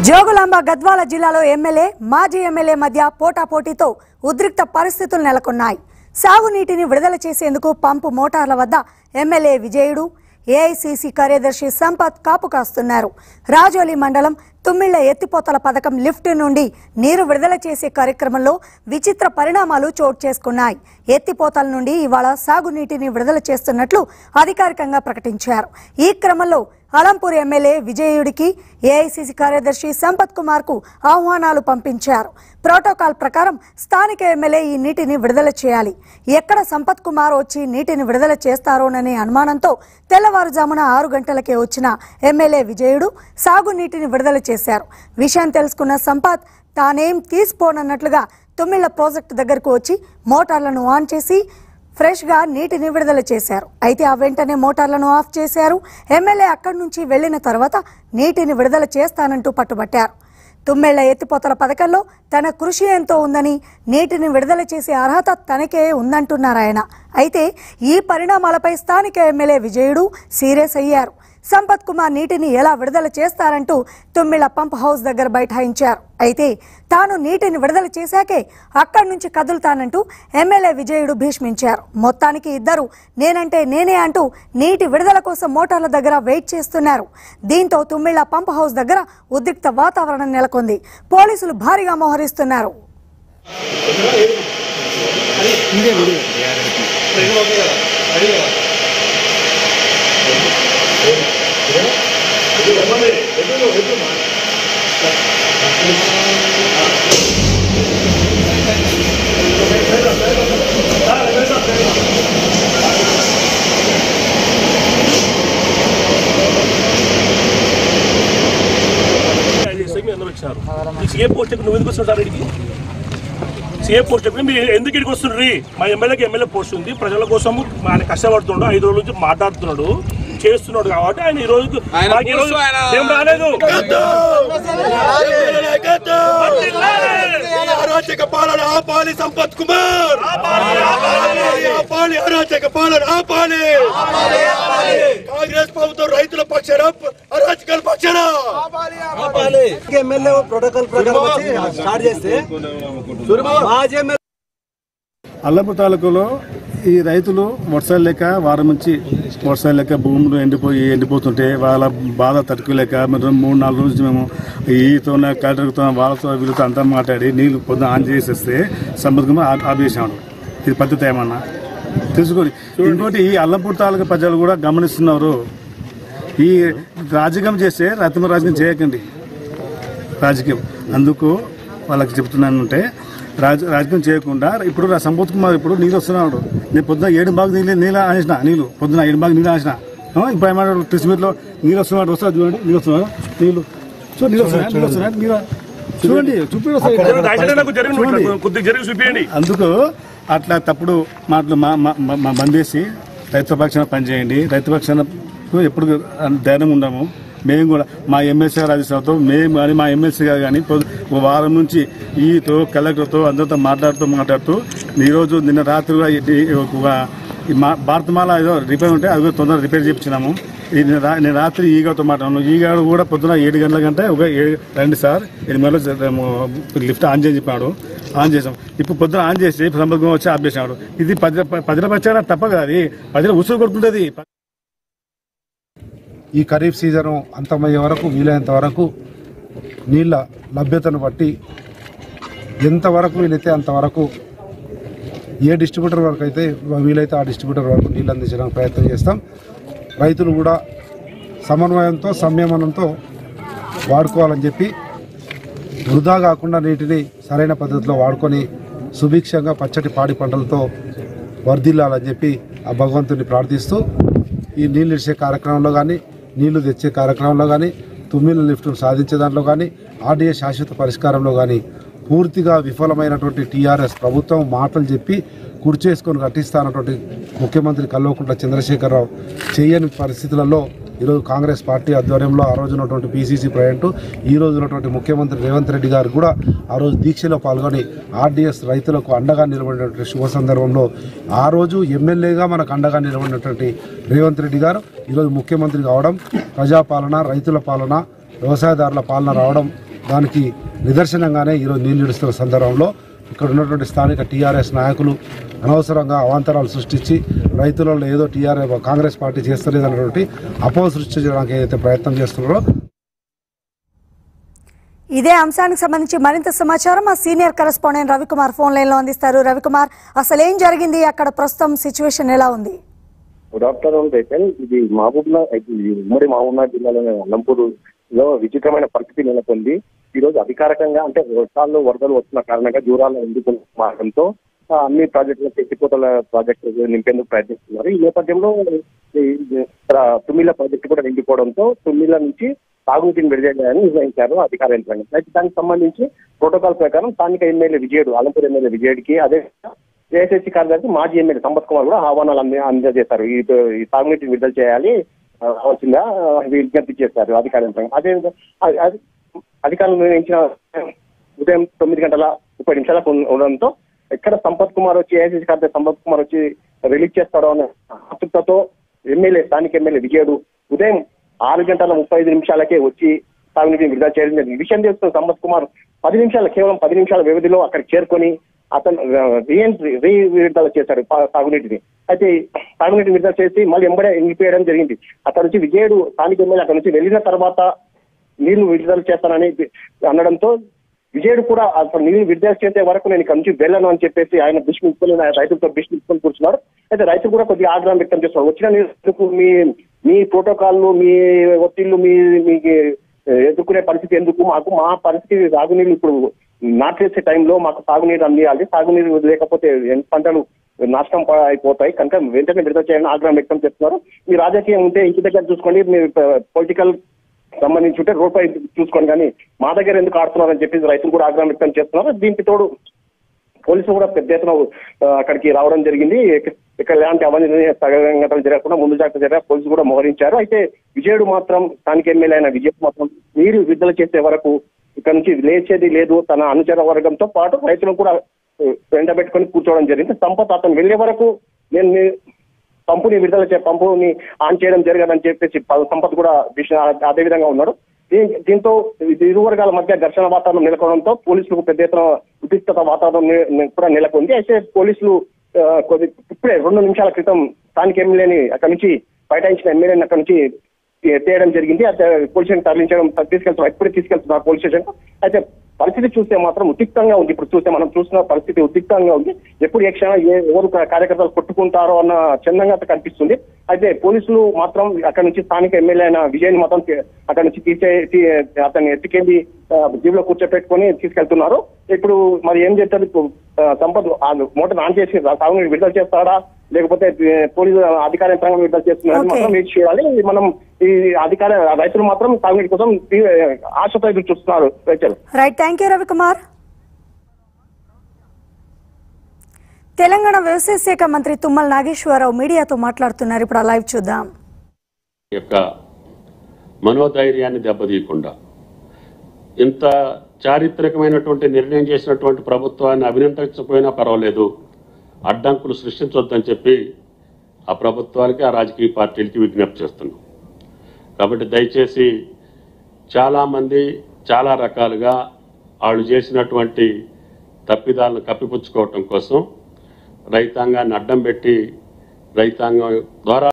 జోగులాంబ గద్వాల జిల్లాలో ఎమ్మెల్యే మాజీ ఎమ్మెల్యే మధ్య పోటాపోటీతో ఉద్రిక్త పరిస్థితులు నెలకొన్నాయి సాగునీటిని విడుదల చేసేందుకు పంపు మోటార్ల వద్ద ఎమ్మెల్యే విజయుడు ఏఐసిసి కార్యదర్శి సంపత్ కాపు కాస్తున్నారు రాజోలి మండలం తుమ్మిళ్ల ఎత్తిపోతల పథకం లిఫ్ట్ నుండి నీరు విడుదల చేసే కార్యక్రమంలో విచిత్ర పరిణామాలు చోటు చేసుకున్నాయి ఎత్తిపోతల నుండి ఇవాళ సాగునీటిని విడుదల చేస్తున్నట్లు అధికారికంగా ప్రకటించారు ఈ క్రమంలో అలంపూర్ ఎమ్మెల్యే విజయుడికి ఏఐసిసి కార్యదర్శి సంపత్ కుమార్ కు ఆహ్వానాలు పంపించారు ప్రోటోకాల్ ప్రకారం స్థానిక ఎమ్మెల్యే ఈ నీటిని విడుదల చేయాలి ఎక్కడ సంపత్ కుమార్ వచ్చి నీటిని విడుదల చేస్తారోననే అనుమానంతో తెల్లవారుజామున ఆరు గంటలకే వచ్చిన ఎమ్మెల్యే విజయుడు సాగునీటిని విడుదల చేశారు విషయం తెలుసుకున్న సంపత్ తానేం తీసిపోనన్నట్లుగా తొమ్మిళ్ల ప్రాజెక్టు దగ్గరకు వచ్చి మోటార్లను ఆన్ చేసి ఫ్రెష్గా నీటిని విడుదల చేశారు అయితే ఆ వెంటనే మోటార్లను ఆఫ్ చేశారు ఎమ్మెల్యే అక్కడి నుంచి వెళ్లిన తర్వాత నీటిని విడుదల చేస్తానంటూ పట్టుబట్టారు తుమ్మెళ్ల ఎత్తిపోతల పథకంలో తన కృషి ఎంతో ఉందని నీటిని విడుదల చేసే అర్హత తనకే ఉందంటున్నారు ఆయన అయితే ఈ పరిణామాలపై స్థానిక ఎమ్మెల్యే విజయుడు సీరియస్ అయ్యారు సంపత్ కుమార్ నీటిని ఎలా విడుదల చేస్తారంటూ తుమ్మిళ్ల పంప్ హౌస్ దగ్గర బైఠాయించారు అయితే తాను నీటిని విడుదల చేశాకే అక్కడి నుంచి కదులుతానంటూ ఎమ్మెల్యే విజయుడు భీష్మించారు మొత్తానికి ఇద్దరు నేనంటే నేనే అంటూ నీటి విడుదల కోసం మోటార్ల దగ్గర వెయిట్ చేస్తున్నారు దీంతో తుమ్మిళ్ల పంప్ హౌస్ దగ్గర ఉద్రిక్త వాతావరణం నెలకొంది పోలీసులు భారీగా మోహరిస్తున్నారు చేస్తే మీ అందరూ వచ్చారు ఈ సీఎం పోస్ట్ నువ్వు ఎందుకు వస్తుంటారు ఇక్కడికి సీఎం పోస్ట్ ఎప్పుడు మీరు ఎందుకు ఇక్కడికి వస్తుండ్రి మా ఎమ్మెల్యేకి ఎమ్మెల్యే పోస్ట్ ఉంది ప్రజల కోసం ఆయన కష్టపడుతున్నాడు ఐదు రోజుల నుంచి మాట్లాడుతున్నాడు చేస్తున్నాడు కాబట్టి ఆయన ఈ రోజు ఆయన మాకు ఈ రోజు పోస్ట్ ఆయన- ఏం రాలేదు అరాచక పాలన ఆపాలి సంపత్ కుమార్ ఆపాలి అరాచక పాలన ఆపాలి కాంగ్రెస్ ప్రభుత్వం రైతుల పక్షాన అరాచకాల పక్షాన ఎమ్మెల్యే ప్రోటోకాల్ ప్రకారం వచ్చి స్టార్ట్ చేస్తే మాజీ ఎమ్మెల్యే అల్లపు తాలూకులో ఈ రైతులు వర్షాలు లేక వారం నుంచి వర్షాలు లేక భూములు ఎండిపోయి ఎండిపోతుంటే వాళ్ళ బాధ తట్టుకోలేక మరి మూడు నాలుగు రోజులు మేము ఈతో కలెక్టర్తో వాళ్ళతో వీళ్ళతో అంతా మాట్లాడి నీళ్ళు పొద్దున ఆన్ చేసేస్తే సంబంధంగా ఆపేసాడు ఇది పద్ధతి ఏమన్నా తెలుసుకొని ఇంకోటి ఈ అల్లంపూర్ తాలూకా ప్రజలు కూడా గమనిస్తున్నారు ఈ రాజకీయం చేస్తే రత్న రాజకీయం చేయకండి రాజకీయం అందుకు వాళ్ళకి చెప్తున్నానంటే రాజ రాజకీయం చేయకుండా ఇప్పుడు నా సంపత్ కుమార్ ఇప్పుడు నీళ్ళు వస్తున్నాడు నేను పొద్దున ఏడు బాగు నీళ్ళు నీళ్ళు ఆనేసిన నీళ్ళు పొద్దున ఏడు బాగు నీళ్ళు ఆనేసిన ఆ, ఇప్పుడు ఏమన్నాడు ట్రిస్మీట్లో నీళ్ళు వస్తున్నాడు వస్తాడు చూడండి నీళ్ళు వస్తున్నాడు నీళ్ళు సో నీళ్ళు వస్తున్నాయి నీళ్ళు వస్తున్నాయి నీళ్ళు చూడండి చూపి దయచేసి నాకు జరిగిన కొద్దిగా జరిగి చూపించండి అందుకు అట్లా తప్పుడు మాటలు మా మా- మా- మా బంద్ చేసి రైతు పక్షాన పనిచేయండి రైతు పక్షాన ఎప్పుడు ధైర్యం ఉండము మేము కూడా మా ఎమ్మెల్సీ గారు రాజేశ్వరతో మేము కానీ మా ఎమ్మెల్సీ గారు కానీ పొద్దు- ఒక వారం నుంచి ఈతో కలెక్టర్తో అందరితో మాట్లాడుతూ మాట్లాడుతూ ఈరోజు నిన్న రాత్రి కూడా ఈ- ఈ ఒక ఈ మా భారతమాల ఏదో రిపేర్ ఉంటే అది కూడా తొందరగా రిపేర్ చేయించినాము ఈ నేను రా- నేను రాత్రి ఈగతో మాట్లాడాను ఈగాడు కూడా పొద్దున ఏడు గంటల కంటే ఒక ఏడు రండి సార్ ఎనిమిది గంటలకు లిఫ్ట్ ఆన్ చేసి చెప్పాడు ఆన్ చేసాం ఇప్పుడు పొద్దున ఆన్ చేసి సంపర్కం వచ్చి ఆపేసాడు ఇది పది పదిల పచ్చాడ తప్ప కదా అది పదిల ఉసురు కొడుతుంటది ఈ ఖరీఫ్ సీజను అంతమయ్యే వరకు వీలైనంత వరకు నీళ్ళ లభ్యతను బట్టి ఎంతవరకు వీలైతే అంతవరకు ఏ డిస్ట్రిబ్యూటర్ వరకు అయితే వీలైతే ఆ డిస్ట్రిబ్యూటర్ వరకు నీళ్ళు అందించడానికి ప్రయత్నం చేస్తాం రైతులు కూడా సమన్వయంతో సంయమనంతో వాడుకోవాలని చెప్పి వృధా కాకుండా నీటిని సరైన పద్ధతిలో వాడుకొని సుభిక్షంగా పచ్చటి పాడి పంటలతో వర్ధిల్లాలని చెప్పి ఆ భగవంతుని ప్రార్థిస్తూ ఈ నీళ్ళు ఇచ్చే కార్యక్రమంలో కానీ నీళ్లు తెచ్చే కార్యక్రమంలో కానీ తుమ్మిల లిఫ్ట్ను సాధించే దాంట్లో కానీ ఆర్డీఏ శాశ్వత పరిష్కారంలో కానీ పూర్తిగా విఫలమైనటువంటి టీఆర్ఎస్ ప్రభుత్వం మాటలు చెప్పి కుర్చేసుకొని కట్టిస్తానటువంటి ముఖ్యమంత్రి కల్వకుంట్ల చంద్రశేఖరరావు చేయని పరిస్థితులలో ఈరోజు కాంగ్రెస్ పార్టీ ఆధ్వర్యంలో ఆ రోజు ఉన్నటువంటి పీసీసీ ప్రెసిడెంట్ ఈ రోజు ఉన్నటువంటి ముఖ్యమంత్రి రేవంత్ రెడ్డి గారు కూడా ఆ రోజు దీక్షలో పాల్గొని ఆర్డీఎస్ రైతులకు అండగా నిలబడినటువంటి శుభ సందర్భంలో ఆ రోజు ఎమ్మెల్యేగా మనకు అండగా నిలబడినటువంటి రేవంత్ రెడ్డి గారు ఈరోజు ముఖ్యమంత్రి కావడం ప్రజాపాలన రైతుల పాలన వ్యవసాయదారుల పాలన రావడం దానికి నిదర్శనంగానే ఈరోజు నీళ్లు ఇడుస్తున్న సందర్భంలో ఇక్కడ ఉన్నటువంటి స్థానిక టీఆర్ఎస్ నాయకులు అనవసరంగా అవాంతరాలు సృష్టించి రైతులలో ఏదో టీఆర్ఎస్ కాంగ్రెస్ పార్టీ చేస్తలేదన్నటువంటి అపోహ సృష్టించడానికి ఏదైతే ప్రయత్నం చేస్తున్నారో ఇదే అంశానికి సంబంధించి మరింత సమాచారం మా senior correspondent Ravikumar phone line లో అందిస్తారు రవికుమార్ అసలు ఏం జరిగింది అక్కడ ప్రస్తుతం సిచ్యువేషన్ ఎలా ఉంది గుడ్ ఆఫ్టర్నూన్ రేచల్ ఇది మహబూబ్నగర్ ఇది ఉమ్మడి మహబూబ్నగర్ జిల్లాలోని అల్లంపూరులో విచిత్రమైన పరిస్థితి నెలకొంది ఈ రోజు అధికారికంగా అంటే వర్షాలు వరదలు వస్తున్న కారణంగా దూరాల్లో ఎందుకున్న మార్గంతో ఆ, అన్ని ప్రాజెక్టులకు ఎత్తిపోతల ప్రాజెక్టు నింపేందుకు ప్రయత్నిస్తున్నారు ఈ నేపథ్యంలో ఈ ఇక్కడ తుమ్మిల ప్రాజెక్టు కూడా నిండిపోవడంతో తుమ్మిల నుంచి తాగునీటిని విడుదల చేయాలని నిర్ణయించారు అధికార యంత్రాంగం అయితే దానికి సంబంధించి ప్రోటోకాల్ ప్రకారం స్థానిక ఎమ్మెల్యే విజయుడు అలంపూర్ ఎమ్మెల్యే విజయుడికి అదే ఏఎస్ఎస్సీ కార్యదర్శి మాజీ ఎమ్మెల్యే సంపత్ కుమార్ కూడా ఆహ్వానాలు అంది అందజేశారు ఈ ఈ తాగునీటిని విడుదల చేయాలి ఆ, రావాల్సిందిగా ఆ, విజ్ఞప్తి చేశారు అధికార యంత్రాంగం అదే అది- అది- అధికారులు నిర్ణయించిన ఉదయం తొమ్మిది గంటల ముప్పై నిమిషాలకు ఉన్న- ఉండడంతో ఎక్కడ సంపత్ కుమార్ వచ్చి ఏఐసీసీ కార్యదర్శి సంపత్ కుమార్ వచ్చి రిలీజ్ చేస్తాడో అనే ఆతృతతో ఎమ్మెల్యే స్థానిక ఎమ్మెల్యే విజయుడు ఉదయం ఆరు గంటల ముప్పై ఐదు నిమిషాలకే వచ్చి తాగునీటిని విడుదల చేయడం జరిగింది ఈ విషయం తెలుస్తున్న సంపత్ కుమార్ పది నిమిషాలు కేవలం పది నిమిషాల వ్యవధిలో అక్కడికి చేరుకొని అతను రీఎంట్రీ రీ విడుదల చేశాడు పా- తాగునీటిని అయితే తాగునీటిని విడుదల చేసి మళ్ళీ ఎంబడే నిలిపేయడం జరిగింది అక్కడ నుంచి విజయుడు స్థానిక ఎమ్మెల్యే అక్కడ నుంచి వెళ్ళిన తర్వాత నీళ్లు విడుదల చేస్తానని అనడంతో విజయుడు కూడా అసలు నీళ్లు విడుదల చేసే వరకు నేను ఇక్కడ నుంచి వెళ్ళను అని చెప్పేసి ఆయన దుష్మించుకొని ఆయన రైతులతో దుష్మించుకొని కూర్చున్నారు అయితే రైతు కూడా కొద్దిగా ఆగ్రహం వ్యక్తం చేస్తున్నారు వచ్చిన నీళ్లకు మీ మీ ప్రోటోకాల్ మీ ఒత్తిళ్లు మీ మీకు ఎదుర్కొనే పరిస్థితి ఎందుకు మాకు మా పరిస్థితి సాగునీళ్ళు ఇప్పుడు నాటేసే టైంలో మాకు సాగునీరు అందియాలి సాగునీరు లేకపోతే ఎన్ని పంటలు నాశనం ప- అయిపోతాయి కనుక వెంటనే విడుదల చేయాలని ఆగ్రహం వ్యక్తం చేస్తున్నారు మీ రాజకీయం ఉంటే ఇంటి దగ్గర చూసుకోండి మీరు పొలిటికల్ సంబంధించి ఉంటే రోడ్పై చూసుకోండి కానీ మా దగ్గర ఎందుకు ఆడుతున్నారని చెప్పి రైతులు కూడా ఆగ్రహం వ్యక్తం చేస్తున్నారు దీనికి తోడు పోలీసులు కూడా పెద్ద ఎత్తున ఆ, అక్కడికి రావడం జరిగింది ఇక- ఇక్కడ ఎలాంటి అవాంఛనీయ సంఘటనలు జరగకుండా ముందు జాగ్రత్త చర్య పోలీసులు కూడా మోహరించారు అయితే విజయుడు మాత్రం స్థానిక ఎమ్మెల్యే అయిన విజయుడు మాత్రం నీరు విడుదల చేసే వరకు ఇక్కడ నుంచి లేచేది లేదు తన అనుచర వర్గంతో పాటు రైతులను కూడా ఆ, ఎండబెట్టుకొని కూర్చోవడం జరిగింది సంపత్ అతను వెళ్లే వరకు నేను నీ- పంపుని విడుదల చే పంపుని ఆన్ చేయడం జరగదని చెప్పేసి ప- సంపత్ కూడా విష- అదే విధంగా ఉన్నాడు దీ- దీంతో ఇది ఇరు వర్గాల మధ్య ఘర్షణ వాతావరణం నెలకొనడంతో పోలీసులకు పెద్ద ఎత్తున ఉద్రిక్తత వాతావరణం నె- నె- కూడా నెలకొంది అయితే పోలీసులు ఆ, కొద్ది ఇప్పుడే రెండు నిమిషాల క్రితం స్థానిక ఎమ్మెల్యేని అక్కడి నుంచి బైఠాయించిన ఎమ్మెల్యేని అక్కడి నుంచి తేయడం జరిగింది అయితే పోలీస్ స్టేషన్ తరలించడం తీసుకెళ్తున్నారు ఇప్పుడే తీసుకెళ్తున్నారు పోలీస్ స్టేషన్ అయితే పరిస్థితి చూస్తే మాత్రం ఉద్రిక్తంగా ఉంది ఇప్పుడు చూస్తే మనం చూస్తున్న పరిస్థితి ఉద్రిక్తంగా ఉంది ఎప్పుడు ఏ క్షణం ఏ ఎవరు కా- కార్యకర్తలు కొట్టుకుంటారో అన్న చందంగా కనిపిస్తుంది అయితే పోలీసులు మాత్రం అక్కడ నుంచి స్థానిక ఎమ్మెల్యే అయిన విజయ్ మాత్రం తీ- అక్కడ నుంచి తీసే తీ- అతన్ని ఎత్తుకెళ్ళి ఆ, జీబులో కూర్చోపెట్టుకొని తీసుకెళ్తున్నారు ఇప్పుడు మరి ఏం చేస్తారు ఇప్పుడు, ఆ, సంపత్ ఆ మోటార్ ఆన్ చేసి సాగునీరు విడుదల చేస్తాడా లేకపోతే ఆ, పోలీసు అధికార యంత్రాంగం విడుదల చేస్తున్నారని Okay. మాత్రం వేచి చేయాలి మనం ఈ అధికార రైతులు మాత్రం సాగునీటి కోసం తీ- ఆశతో ఎదురు చూస్తున్నారు రైతులు right thank you Ravikumar Telangana వ్యవసాయ శాఖ మంత్రి తుమ్మల నాగేశ్వరరావు మీడియాతో మాట్లాడుతున్నారు ఇప్పుడు ఆ లైవ్ చూద్దాం యొక్క మనోధైర్యాన్ని దెబ్బతీయకుండా ఇంత చారిత్రకమైనటువంటి నిర్ణయం చేసినటువంటి ప్రభుత్వాన్ని అభినందించకపోయినా పర్వాలేదు అడ్డంకులు సృష్టించొద్దని చెప్పి ఆ ప్రభుత్వానికి ఆ రాజకీయ పార్టీలకి విజ్ఞప్తి చేస్తున్నాం కాబట్టి దయచేసి చాలామంది చాలా రకాలుగా వాళ్ళు చేసినటువంటి తప్పిదాలను కప్పిపుచ్చుకోవటం కోసం రైతాంగాన్ని అడ్డం పెట్టి రైతాంగం ద్వారా